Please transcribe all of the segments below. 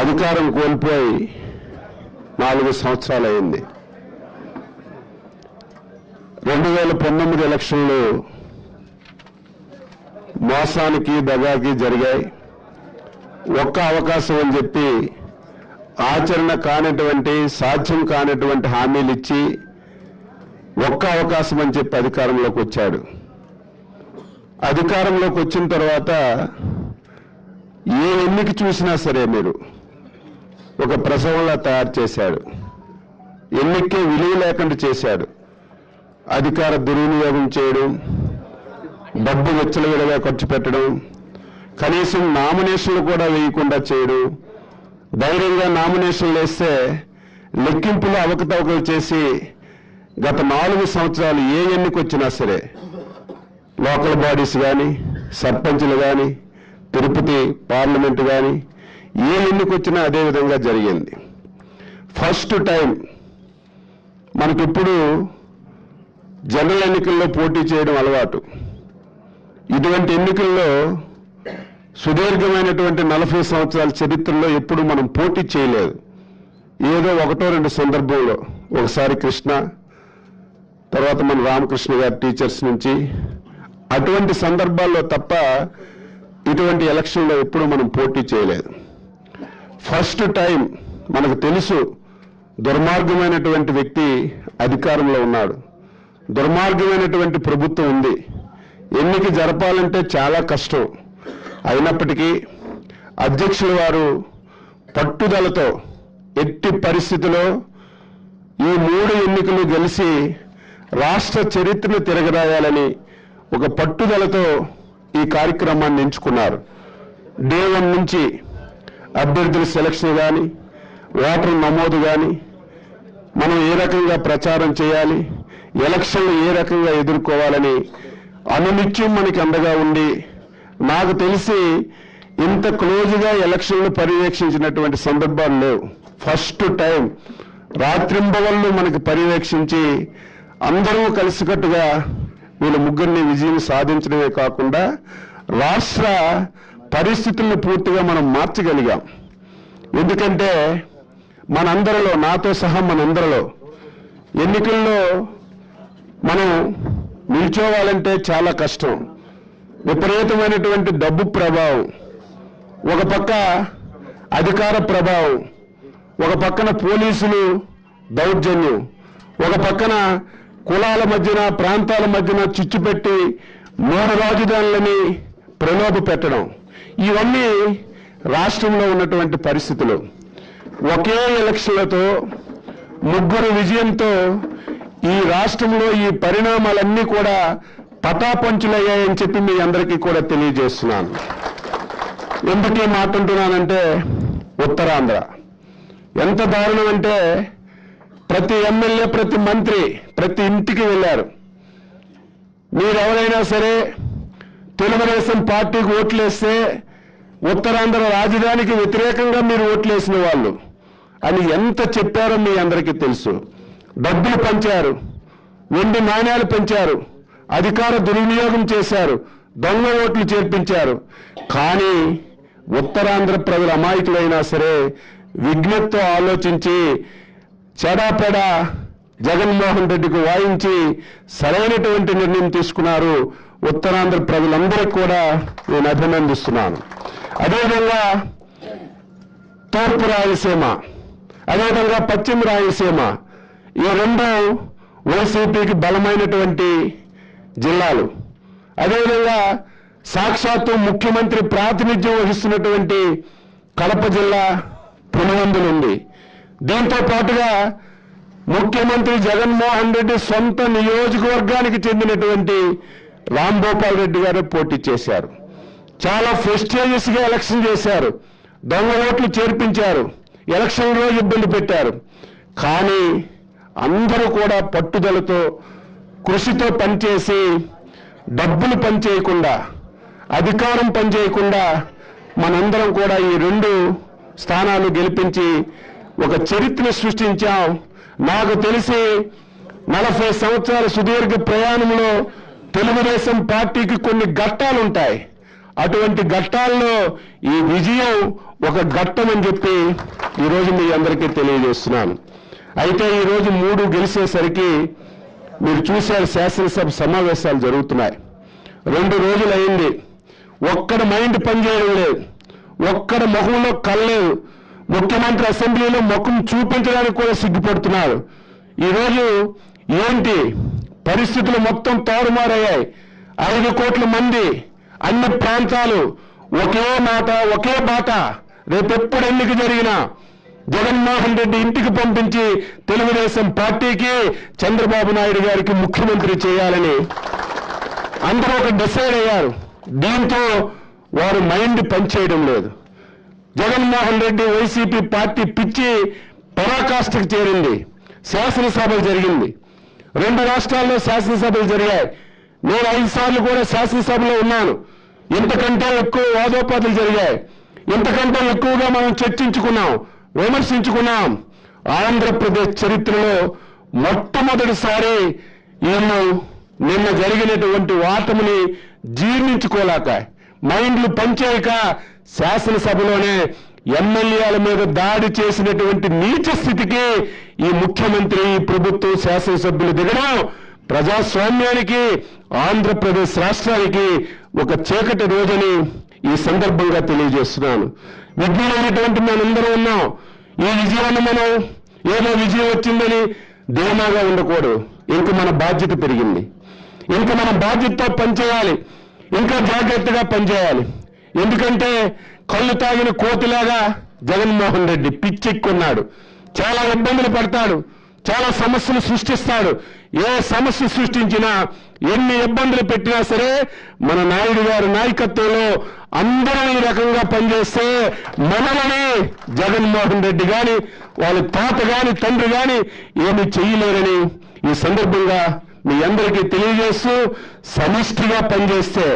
అధికారం కోల్పోయి నాలుగు సంవత్సరాలు అయింది రెండు వేల పంతొమ్మిది ఎలక్షన్లు మోసానికి దగాకి జరిగాయి ఒక్క అవకాశం అని చెప్పి ఆచరణ కానటువంటి సాధ్యం కానటువంటి హామీలు ఇచ్చి ఒక్క అవకాశం అని చెప్పి అధికారంలోకి వచ్చాడు అధికారంలోకి వచ్చిన తర్వాత ఏ ఎన్నిక చూసినా సరే మీరు ఒక ప్రసవంలా తయారు చేశాడు ఎన్నికే విలువ లేకుండా చేశాడు అధికార దుర్వినియోగం చేయడం డబ్బు విచ్చలవిడగా ఖర్చు పెట్టడం కనీసం నామినేషన్లు కూడా వేయకుండా చేయడం ధైర్యంగా నామినేషన్లు వేస్తే లెక్కింపులు అవకతవకలు చేసి గత నాలుగు సంవత్సరాలు ఏ ఎన్నిక వచ్చినా సరే లోకల్ బాడీస్ కానీ సర్పంచులు కానీ తిరుపతి పార్లమెంట్ కానీ ఏ ఎన్నిక వచ్చినా అదే విధంగా జరిగింది ఫస్ట్ టైం మనకిప్పుడు జనరల్ ఎన్నికల్లో పోటీ చేయడం అలవాటు ఇటువంటి ఎన్నికల్లో సుదీర్ఘమైనటువంటి నలభై సంవత్సరాల చరిత్రలో ఎప్పుడు మనం పోటీ చేయలేదు ఏదో ఒకటో రెండు సందర్భంలో ఒకసారి కృష్ణ తర్వాత మన రామకృష్ణ గారి టీచర్స్ నుంచి అటువంటి సందర్భాల్లో తప్ప ఇటువంటి ఎలక్షన్లో ఎప్పుడు మనం పోటీ చేయలేదు ఫస్ట్ టైం మనకు తెలుసు దుర్మార్గమైనటువంటి వ్యక్తి అధికారంలో ఉన్నాడు దుర్మార్గమైనటువంటి ప్రభుత్వం ఉంది ఎన్నిక జరపాలంటే చాలా కష్టం అయినప్పటికీ అధ్యక్షుల వారు పట్టుదలతో ఎట్టి పరిస్థితిలో ఈ మూడు ఎన్నికలు గెలిచి రాష్ట్ర చరిత్రను తిరగరాయాలని ఒక పట్టుదలతో ఈ కార్యక్రమాన్ని ఎంచుకున్నారు డే వన్ నుంచి అభ్యర్థుల సెలక్షన్ కానీ ఓటర్ నమోదు కానీ మనం ఏ రకంగా ప్రచారం చేయాలి ఎలక్షన్లు ఏ రకంగా ఎదుర్కోవాలని అనునిత్యం మనకి అండగా ఉండి నాకు తెలిసి ఇంత క్లోజ్గా ఎలక్షన్లు పర్యవేక్షించినటువంటి సందర్భాలు లేవు ఫస్ట్ టైం రాత్రింబవళ్ళు మనకి పర్యవేక్షించి అందరూ కలిసికట్టుగా వీళ్ళ ముగ్గురిని విజయం సాధించడమే కాకుండా రాష్ట్ర పరిస్థితులను పూర్తిగా మనం మార్చగలిగాం ఎందుకంటే మనందరిలో నాతో సహా మనందరిలో ఎన్నికల్లో మనం నిల్చోవాలంటే చాలా కష్టం విపరీతమైనటువంటి డబ్బు ప్రభావం ఒక పక్క అధికార ప్రభావం ఒక పక్కన పోలీసులు దౌర్జన్యం ఒక పక్కన కులాల మధ్యన ప్రాంతాల మధ్యన చిచ్చు పెట్టి మూడు రాజధానులని ప్రలోభ పెట్టడం ఇవన్నీ రాష్ట్రంలో ఉన్నటువంటి పరిస్థితులు ఒకే ఎలక్షన్లతో ముగ్గురు విజయంతో ఈ రాష్ట్రంలో ఈ పరిణామాలన్నీ కూడా పటాపంచులయ్యాయని చెప్పి మీ అందరికీ కూడా తెలియజేస్తున్నాను ఎందుకు ఈ మాట అంటున్నానంటే ఉత్తరాంధ్ర ఎంత దారుణం అంటే ప్రతి ఎమ్మెల్యే ప్రతి మంత్రి ప్రతి ఇంటికి వెళ్ళారు మీరెవరైనా సరే తెలుగుదేశం పార్టీకి ఓట్లేస్తే ఉత్తరాంధ్ర రాజధానికి వ్యతిరేకంగా మీరు ఓట్లేసిన వాళ్ళు అని ఎంత చెప్పారో మీ అందరికీ తెలుసు డబ్బులు పంచారు వెండి నాణ్యాలు పెంచారు అధికార దుర్వినియోగం చేశారు దొంగ ఓట్లు చేర్పించారు కానీ ఉత్తరాంధ్ర ప్రజల అమాయకులైనా సరే విజ్ఞతతో ఆలోచించి చెడాపెడా జగన్మోహన్ రెడ్డికి వాయించి సరైనటువంటి నిర్ణయం తీసుకున్నారు ఉత్తరాంధ్ర ప్రజలందరికీ కూడా నేను అభినందిస్తున్నాను అదేవిధంగా తూర్పు రాయలసీమ అదేవిధంగా పశ్చిమ రాయలసీమ ఈ రెండు వైసీపీకి బలమైనటువంటి జిల్లాలు అదేవిధంగా సాక్షాత్తు ముఖ్యమంత్రి ప్రాతినిధ్యం వహిస్తున్నటువంటి కడప జిల్లా పులివెందులు ఉంది దీంతో పాటుగా ముఖ్యమంత్రి జగన్మోహన్ రెడ్డి సొంత నియోజకవర్గానికి చెందినటువంటి రామ్ గోపాల్ రెడ్డి గారు పోటీ చేశారు చాలా ప్రెస్టేజియస్ గా ఎలక్షన్ చేశారు దొంగ ఓట్లు చేర్పించారు ఎలక్షన్ లో ఇబ్బంది పెట్టారు కానీ అందరూ కూడా పట్టుదలతో కృషితో పనిచేసి డబ్బులు పనిచేయకుండా అధికారం పనిచేయకుండా మనందరం కూడా ఈ రెండు స్థానాలు గెలిపించి ఒక చరిత్ర సృష్టించాం నాకు తెలిసి నలభై సంవత్సరాల సుదీర్ఘ ప్రయాణంలో తెలుగుదేశం పార్టీకి కొన్ని ఘట్టాలు ఉంటాయి అటువంటి ఘట్టాల్లో ఈ విజయం ఒక ఘట్టం అని చెప్పి ఈరోజు మీ అందరికీ తెలియజేస్తున్నాను అయితే ఈరోజు మూడు గెలిచేసరికి మీరు చూశారు శాసనసభ సమావేశాలు జరుగుతున్నాయి రెండు రోజులు అయింది ఒక్కడ మైండ్ పనిచేయడం లేదు ఒక్కడ ముఖంలో కళ్ళలేదు ముఖ్యమంత్రి అసెంబ్లీలో ముఖం చూపించడానికి కూడా సిగ్గుపడుతున్నారు ఈరోజు ఏంటి పరిస్థితులు మొత్తం తారుమారయ్యాయి ఐదు కోట్ల మంది అన్ని ప్రాంతాలు ఒకే మాట ఒకే బాట రేపెప్పుడు ఎన్నిక జరిగినా జగన్మోహన్ రెడ్డి ఇంటికి పంపించి తెలుగుదేశం పార్టీకి చంద్రబాబు నాయుడు గారికి ముఖ్యమంత్రి చేయాలని అందరూ ఒక డిసైడ్ అయ్యారు దీంతో వారు మైండ్ పనిచేయడం లేదు జగన్మోహన్ రెడ్డి వైసీపీ పార్టీ పిచ్చి పరాకాష్ఠకు చేరింది శాసనసభలు జరిగింది రెండు రాష్ట్రాల్లో శాసనసభలు జరిగాయి నేను ఐదు సార్లు కూడా శాసనసభలో ఉన్నాను ఇంతకంటే ఎక్కువ వాదోపాదులు జరిగాయి ఇంతకంటే ఎక్కువగా మనం చర్చించుకున్నాం విమర్శించుకున్నాం ఆంధ్రప్రదేశ్ చరిత్రలో మొట్టమొదటిసారి వీళ్ళు నిన్న జరిగినటువంటి ఓటమిని జీర్ణించుకోలేక మైండ్లు పనిచేయక శాసనసభలోనే ఎమ్మెల్యేల మీద దాడి చేసినటువంటి నీచ స్థితికి ఈ ముఖ్యమంత్రి ఈ ప్రభుత్వం శాసనసభ్యులు దిగడం ప్రజాస్వామ్యానికి ఆంధ్రప్రదేశ్ రాష్ట్రానికి ఒక చీకటి రోజని ఈ సందర్భంగా తెలియజేస్తున్నాను విజ్ఞానమైనటువంటి మనందరం ఉన్నాం ఈ విజయాన్ని మనం ఏదో విజయం వచ్చిందని ధీమాగా ఉండకూడదు ఇంక మన బాధ్యత పెరిగింది ఇంక మన బాధ్యతతో పనిచేయాలి ఇంకా జాగ్రత్తగా పనిచేయాలి ఎందుకంటే కళ్ళు తాగిన కోతిలాగా జగన్మోహన్ రెడ్డి పిచ్చెక్కున్నాడు చాలా ఇబ్బందులు పడతాడు చాలా సమస్యలు సృష్టిస్తాడు ఏ సమస్య సృష్టించినా ఎన్ని ఇబ్బందులు పెట్టినా సరే మన నాయుడు గారి నాయకత్వంలో అందరూ ఈ రకంగా పనిచేస్తే మనలని జగన్మోహన్ రెడ్డి గాని వాళ్ళ తాత గాని తండ్రి గాని ఏమి చెయ్యలేరని ఈ సందర్భంగా మీ అందరికీ తెలియజేస్తూ సమిష్టిగా పనిచేస్తే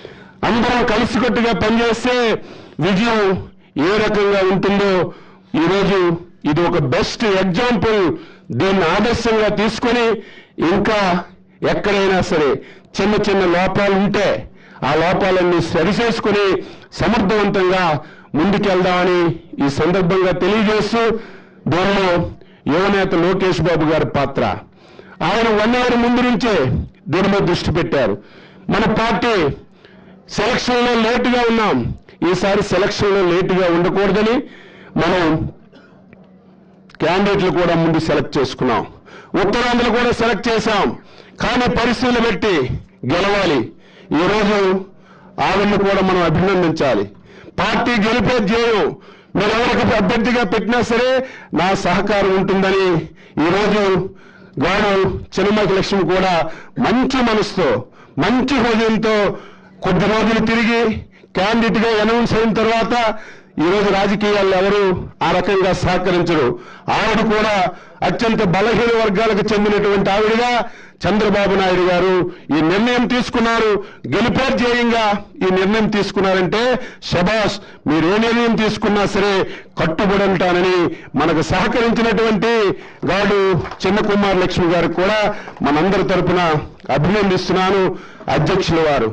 అందరం కలిసికట్టుగా పనిచేస్తే విజయం ఏ రకంగా ఉంటుందో ఈరోజు ఇది ఒక బెస్ట్ ఎగ్జాంపుల్ దీన్ని ఆదర్శంగా తీసుకొని ఇంకా ఎక్కడైనా సరే చిన్న చిన్న లోపాలు ఉంటే ఆ లోపాలన్నీ సరిచేసుకుని సమర్థవంతంగా ముందుకెళ్దామని ఈ సందర్భంగా తెలియజేస్తూ దీనిలో యువనేత లోకేష్ బాబు గారి పాత్ర ఆయన వన్ ఇయర్ ముందు నుంచే దీని మీద దృష్టి పెట్టారు మన పార్టీ సెలక్షన్ లో లేటుగా ఉన్నాం ఈసారి సెలక్షన్ లో లేటుగా ఉండకూడదని మనం క్యాండిడేట్లు కూడా ముందు సెలెక్ట్ చేసుకున్నాం ఉత్తరాంధ్రలు కూడా సెలెక్ట్ చేశాం కానీ పరిస్థితులు బట్టి గెలవాలి ఈరోజు ఆవిడని కూడా మనం అభినందించాలి పార్టీ గెలిపే ధ్యేయం మీరు ఎవరికి అభ్యర్థిగా పెట్టినా సరే నా సహకారం ఉంటుందని ఈరోజు గాడు చిన్నమ్మకి లక్ష్మి కూడా మంచి మనసుతో మంచి హృదయంతో కొద్ది రోజులు తిరిగి క్యాండిడేట్ గా అనౌన్స్ అయిన తర్వాత ఈ రోజు రాజకీయాల్లో ఎవరు ఆ రకంగా సహకరించరు ఆవిడ కూడా అత్యంత బలహీన వర్గాలకు చెందినటువంటి ఆవిడగా చంద్రబాబు నాయుడు గారు ఈ నిర్ణయం తీసుకున్నారు గెలిపే ధ్యేయంగా ఈ నిర్ణయం తీసుకున్నారంటే శబాష్ మీరు ఏ నిర్ణయం తీసుకున్నా సరే కట్టుబడి ఉంటానని మనకు సహకరించినటువంటి గాడు చిన్న కుమార్ లక్ష్మి గారికి కూడా మనందరి తరపున అభినందిస్తున్నాను అధ్యక్షుల వారు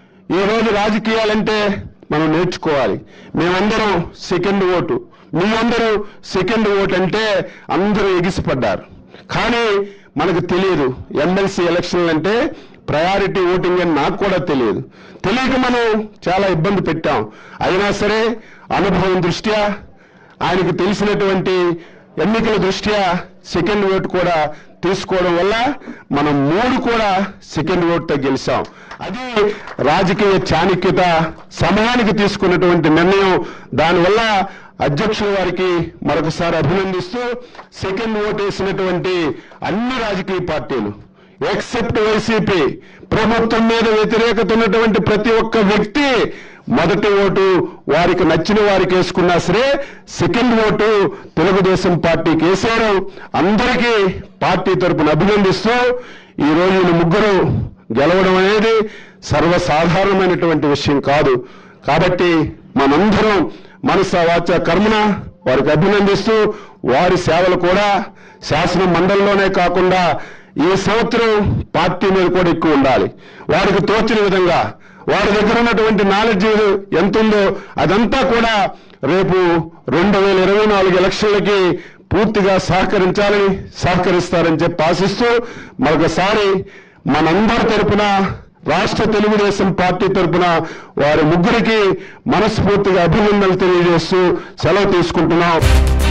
ఈ రోజు రాజకీయాలంటే మనం నేర్చుకోవాలి మేమందరం సెకండ్ ఓటు మీరందరూ సెకండ్ ఓటు అంటే అందరూ ఎగిసిపడ్డారు కానీ మనకు తెలియదు ఎమ్మెల్సీ ఎలక్షన్లు అంటే ప్రయారిటీ ఓటింగ్ అని నాకు కూడా తెలియదు తెలియక మనం చాలా ఇబ్బంది పెట్టాం అయినా సరే అనుభవం దృష్ట్యా ఆయనకు తెలిసినటువంటి ఎన్నికల దృష్ట్యా సెకండ్ ఓటు కూడా తీసుకోవడం వల్ల మనం మూడు కూడా సెకండ్ ఓటుతో గెలిచాం అది రాజకీయ చాణక్యత సమయానికి తీసుకున్నటువంటి నిర్ణయం దానివల్ల అధ్యక్షుల వారికి మరొకసారి అభినందిస్తూ సెకండ్ ఓటు వేసినటువంటి అన్ని రాజకీయ పార్టీలు ఎక్సెప్ట్ వైసీపీ ప్రభుత్వం మీద వ్యతిరేకత ఉన్నటువంటి ప్రతి ఒక్క వ్యక్తి మొదటి ఓటు వారికి నచ్చిన వారికి వేసుకున్నా సరే సెకండ్ ఓటు తెలుగుదేశం పార్టీకి వేశారు అందరికీ పార్టీ తరపున అభినందిస్తూ ఈ రోజు వీళ్ళు ముగ్గురు గెలవడం అనేది సర్వసాధారణమైనటువంటి విషయం కాదు కాబట్టి మనందరం మనస వాచ కర్మన వారికి అభినందిస్తూ వారి సేవలు కూడా శాసన మండలిలోనే కాకుండా ఈ సంవత్సరం పార్టీ మీద కూడా ఎక్కువ ఉండాలి వారికి తోచిన విధంగా వారి దగ్గర ఉన్నటువంటి నాలెడ్జ్ ఎంత ఉందో అదంతా కూడా రేపు రెండు వేల ఇరవై నాలుగు ఎలక్షన్లకి పూర్తిగా సహకరించాలని సహకరిస్తారని చెప్పి ఆశిస్తూ మరొకసారి మనందరి తరపున రాష్ట్ర తెలుగుదేశం పార్టీ తరపున వారి ముగ్గురికి మనస్ఫూర్తిగా అభినందనలు తెలియజేస్తూ సెలవు తీసుకుంటున్నాం